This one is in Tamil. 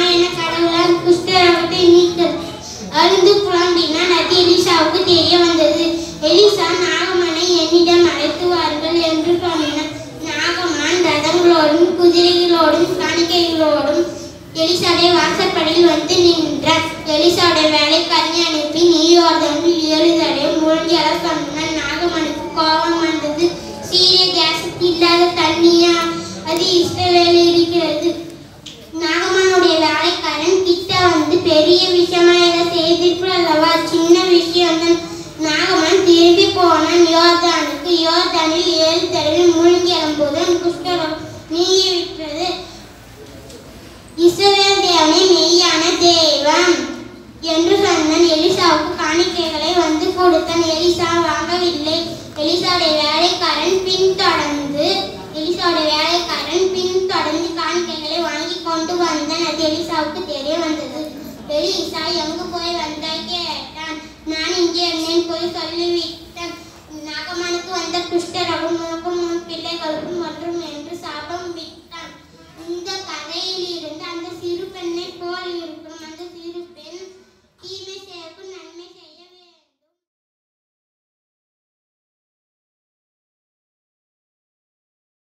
என கடவுளால் குஷ்டரோகத்தை நீக்கிறது அருந்து புலம்பினான் அது எலிசாவுக்கு தெரிய வந்தது எலிசா நாகமனை என்னிடம் அழைத்துவார்கள் என்று சொன்னான் நாகமான் ரதங்களோடும் குதிரைகளோடும் காணிக்கைகளோடும் எலிசாடைய வாசற்படியில் வந்து நின்றான் எலிசாவுடைய வேலைக்காரனை அனுப்பி நீ யோர்தானில் ஏழு தடவை மூழ்கி அழ சொன்னான் நாகமனுக்கு கோபம் வந்தது சீரிய கேஸ் இல்லாத தண்ணியா அது இஸ்ரவேல் இருக்கிறது நாகமனுடைய வேலைக்காரன் கிட்ட வந்து பெரிய விஷயமா இதை செய்திருப்பு அல்லவா சின்ன விஷயம் தான் நாகமன் திரும்பி போனான் யோர்தானுக்கு யோர்தானில் ஏழு தடவை மூழ்கி எழும்போது குஷ்டரோகம் நீங்கி விட்டது இஸ்ரவேல் தேவனே மெய்யான தெய்வம் என்று சொன்னான் எலிசாவுக்கு காணிக்கைகளை வந்து கொடுத்தான் எலிசா வாங்கவில்லை எலிசாவுடைய வேலைக்காரன் பின்தொடர்ந்து எலிசாவுடைய வேலைக்காரன் பின்தொடர்ந்து காணிக்கைகளை வாங்கி கொண்டு வந்தான் அது எலிசாவுக்கு தெரிய வந்தது எலிசா எங்க போய் வந்தாய் கேட்டான் நான் இங்கே என்னேன் போய் சொல்லிவிட்டேன் நாகமனுக்கு வந்த குஷ்டரகம் உனக்கும் உன் பிள்ளைகளுக்கும் மற்றும் என்று சாபம் விட்டான்